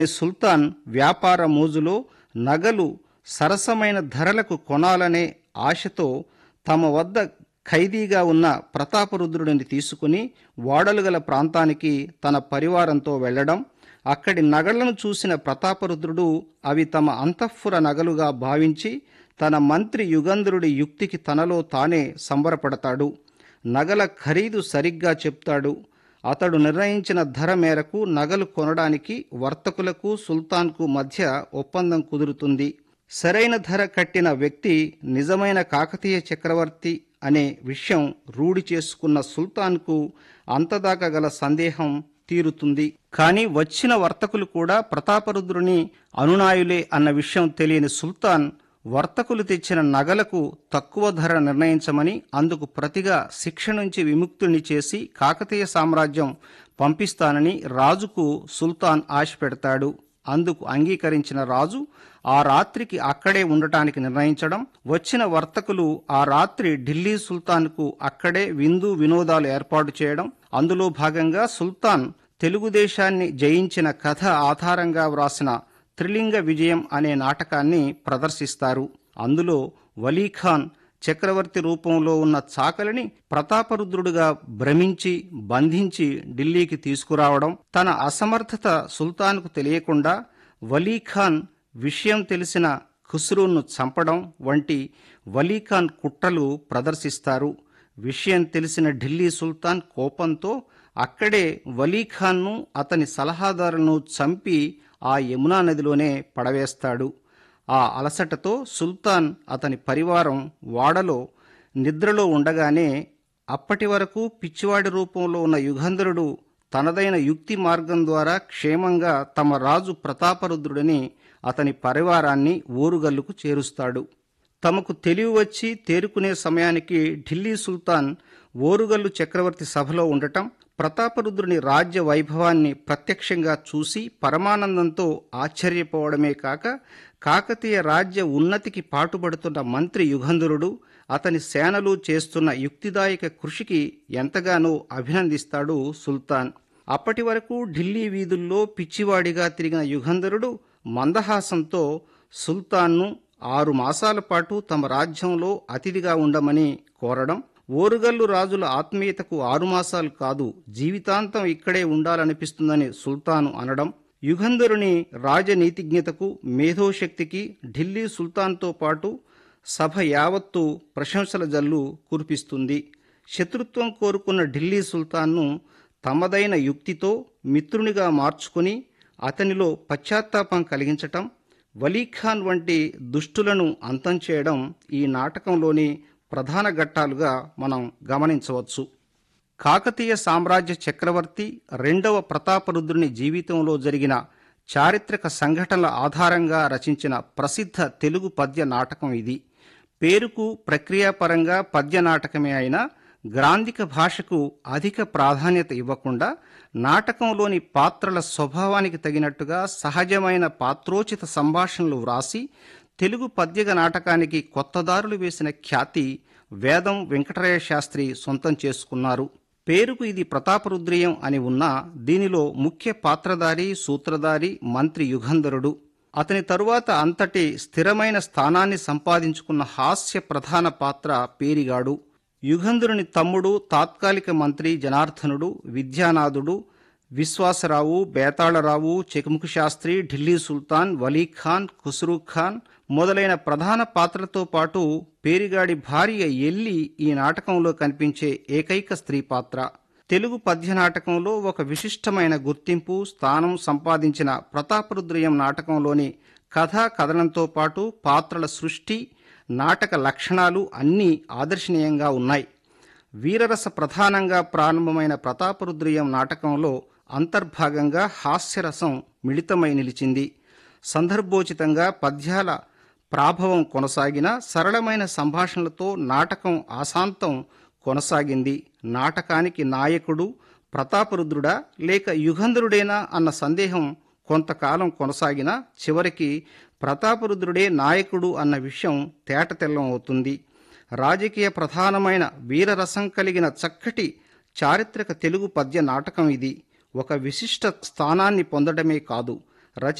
సుల్తాన్ వ్యాపార మోజులో నగలు సరసమైన ధరలకు కొనాలనే ఆశతో తమ వద్ద ఖైదీగా ఉన్న ప్రతాపరుద్రుడిని తీసుకుని వాడలు గల ప్రాంతానికి తన పరివారంతో వెళ్ళడం అక్కడి నగలను చూసిన ప్రతాపరుద్రుడు అవి తమ అంతఃపుర నగలుగా భావించి తన మంత్రి యుగంధరుడి యుక్తికి తనలో తానే సంబరపడతాడు నగల ఖరీదు సరిగ్గా చెప్తాడు అతడు నిర్ణయించిన ధర మేరకు నగలు కొనడానికి వర్తకులకు సుల్తాన్కు మధ్య ఒప్పందం కుదురుతుంది సరైన ధర కట్టిన వ్యక్తి నిజమైన కాకతీయ చక్రవర్తి అనే విషయం రూఢి చేసుకున్న సుల్తాన్కు అంతదాకా గల సందేహం తీరుతుంది కానీ వచ్చిన వర్తకులు కూడా ప్రతాపరుద్రుని అనునాయులే అన్న విషయం తెలియని సుల్తాన్ వర్తకులు తెచ్చిన నగలకు తక్కువ ధర నిర్ణయించమని అందుకు ప్రతిగా శిక్ష నుంచి విముక్తుని చేసి కాకతీయ సామ్రాజ్యం పంపిస్తానని రాజుకు సుల్తాన్ ఆశ పెడతాడు అందుకు అంగీకరించిన రాజు ఆ రాత్రికి అక్కడే ఉండటానికి నిర్ణయించడం వచ్చిన వర్తకులు ఆ రాత్రి ఢిల్లీ సుల్తాన్కు అక్కడే విందు వినోదాలు ఏర్పాటు చేయడం అందులో భాగంగా సుల్తాన్ తెలుగుదేశాన్ని జయించిన కథ ఆధారంగా వ్రాసిన త్రిలింగ విజయం అనే నాటకాన్ని ప్రదర్శిస్తారు అందులో వలీఖాన్ చక్రవర్తి రూపంలో ఉన్న చాకలిని ప్రతాపరుద్రుడుగా భ్రమించి బంధించి ఢిల్లీకి తీసుకురావడం తన అసమర్థత సుల్తాన్కు తెలియకుండా వలీఖాన్ విషయం తెలిసిన ఖుస్రూను చంపడం వంటి వలీఖాన్ కుట్రలు ప్రదర్శిస్తారు విషయం తెలిసిన ఢిల్లీ సుల్తాన్ కోపంతో అక్కడే వలీఖాన్ను అతని సలహాదారులను చంపి ఆ యమునా నదిలోనే పడవేస్తాడు ఆ అలసటతో సుల్తాన్ అతని పరివారం వాడలో నిద్రలో ఉండగానే అప్పటి వరకు పిచ్చివాడి రూపంలో ఉన్న యుగంధరుడు తనదైన యుక్తి మార్గం ద్వారా క్షేమంగా తమ రాజు ప్రతాపరుద్రుడిని అతని పరివారాన్ని ఓరుగల్లుకు చేరుస్తాడు తమకు తెలివి వచ్చి తేరుకునే సమయానికి ఢిల్లీ సుల్తాన్ ఓరుగల్లు చక్రవర్తి సభలో ఉండటం ప్రతాపరుద్రుని రాజ్య వైభవాన్ని ప్రత్యక్షంగా చూసి పరమానందంతో ఆశ్చర్యపోవడమే కాక కాకతీయ రాజ్య ఉన్నతికి పాటుపడుతున్న మంత్రి యుగంధరుడు అతని సేనలు చేస్తున్న యుక్తిదాయక కృషికి ఎంతగానో అభినందిస్తాడు సుల్తాన్ అప్పటి వరకు ఢిల్లీ వీధుల్లో పిచ్చివాడిగా తిరిగిన యుగంధరుడు మందహాసంతో సుల్తాన్ను ఆరు మాసాల పాటు తమ రాజ్యంలో అతిథిగా ఉండమని కోరడం ఓరుగల్లు రాజుల ఆత్మీయతకు ఆరు మాసాలు కాదు జీవితాంతం ఇక్కడే ఉండాలనిపిస్తుందని సుల్తాను అనడం యుగంధరుని రాజనీతిజ్ఞతకు మేధోశక్తికి ఢిల్లీ సుల్తాన్తో పాటు సభ యావత్తు ప్రశంసల జల్లు కురిపిస్తుంది శత్రుత్వం కోరుకున్న ఢిల్లీ సుల్తాన్ను తమదైన యుక్తితో మిత్రునిగా మార్చుకుని అతనిలో పశ్చాత్తాపం కలిగించటం వలీఖాన్ వంటి దుష్టులను అంతం చేయడం ఈ నాటకంలోని ప్రధాన ఘట్టాలుగా మనం గమనించవచ్చు కాకతీయ సామ్రాజ్య చక్రవర్తి రెండవ ప్రతాపరుద్రుని జీవితంలో జరిగిన చారిత్రక సంఘటనల ఆధారంగా రచించిన ప్రసిద్ధ తెలుగు పద్య నాటకం ఇది పేరుకు ప్రక్రియాపరంగా పద్య నాటకమే అయినా గ్రాంధిక భాషకు అధిక ప్రాధాన్యత ఇవ్వకుండా నాటకంలోని పాత్రల స్వభావానికి తగినట్టుగా సహజమైన పాత్రోచిత సంభాషణలు వ్రాసి తెలుగు పద్యగ నాటకానికి కొత్తదారులు వేసిన ఖ్యాతి వేదం వెంకటరయ శాస్త్రి సొంతం చేసుకున్నారు పేరుకు ఇది ప్రతాపరుద్రియం అని ఉన్నా దీనిలో ముఖ్య పాత్రధారి సూత్రధారి మంత్రి యుగంధరుడు అతని తరువాత అంతటి స్థిరమైన స్థానాన్ని సంపాదించుకున్న హాస్య ప్రధాన పాత్ర పేరిగాడు యుగంధరుని తమ్ముడు తాత్కాలిక మంత్రి జనార్దనుడు విద్యానాథుడు విశ్వాసరావు బేతాళరావు చెకుముఖ శాస్త్రి ఢిల్లీ సుల్తాన్ వలీఖాన్ ఖుస్రూ ఖాన్ మొదలైన ప్రధాన పాత్రలతో పాటు పేరిగాడి భార్య ఎల్లి ఈ నాటకంలో కనిపించే ఏకైక స్త్రీ పాత్ర తెలుగు పద్య నాటకంలో ఒక విశిష్టమైన గుర్తింపు స్థానం సంపాదించిన ప్రతాపరుద్రయం నాటకంలోని కథా కథనంతో పాటు పాత్రల సృష్టి నాటక లక్షణాలు అన్నీ ఆదర్శనీయంగా ఉన్నాయి వీరరస ప్రధానంగా ప్రారంభమైన ప్రతాపరుద్రియం నాటకంలో అంతర్భాగంగా హాస్యరసం మిళితమై నిలిచింది సందర్భోచితంగా పద్యాల ప్రాభవం కొనసాగిన సరళమైన సంభాషణలతో నాటకం ఆశాంతం కొనసాగింది నాటకానికి నాయకుడు ప్రతాపరుద్రుడా లేక యుగంధరుడేనా అన్న సందేహం కొంతకాలం కొనసాగిన చివరికి ప్రతాపరుద్రుడే నాయకుడు అన్న విషయం తేటతెల్లం అవుతుంది రాజకీయ ప్రధానమైన వీరరసం కలిగిన చక్కటి చారిత్రక తెలుగు పద్య నాటకం ఇది ఒక విశిష్ట స్థానాన్ని పొందడమే కాదు